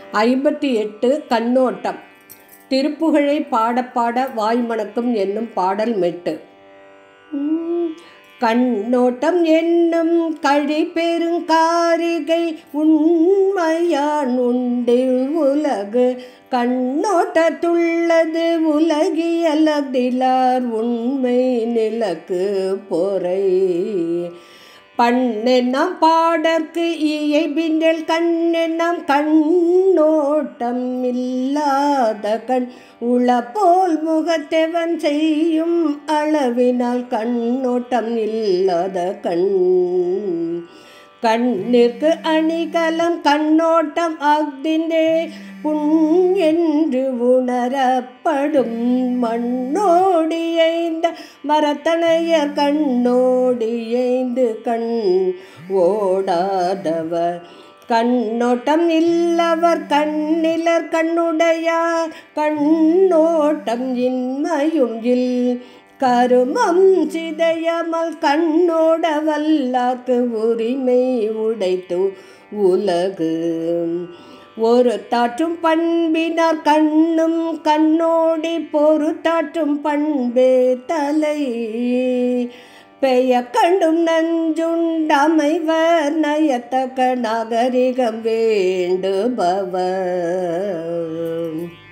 ஐம்பத்தி எட்டு கண்ணோட்டம் திருப்புகழை பாட பாட வாய்மணக்கும் என்னும் பாடல் மெட்டு உம், கண்ணோட்டம் என்னும் கழி பெருங்காரிகை உண்மையான் உண்டு உலகு கண்ணோட்டத்துள்ளது உலகியலதிலார் உண்மை நிலக்கு பொறை பண்ணெண்ணம் பாடற்கு இயை பின்னல் கண்ணெண்ணம் கண்ணோட்டம் இல்லாத கண் உள போல் முகத்தெவன் செய்யும் அளவினால் கண்ணோட்டம் இல்லாத கண் கண்ணிற்கு அணிகலம் கண்ணோட்டம் அஃதின்றே புண் என்று உணரப்படும் மண்ணோடியைந்த மரத்தனையர் கண்ணோடியைந்து கண் ஓடாதவர் கண்ணோட்டம் இல்லவர் கண்ணிலர் கண்ணுடையார் கண்ணோட்டம் இன்மையும் இல் கருமம் சிதையமல் கண்ணோட வல்லார்க்கு உரிமை உடைத்து உலகு ஒரு தாற்றும் பண்பினார் கண்ணும் கண்ணோடி பொறுத்தாற்றும் பண்பே தலை பெய கண்டும் நஞ்சுண்டமைவர் நயத்தக்க நாகரிகம் வேண்டுபவர்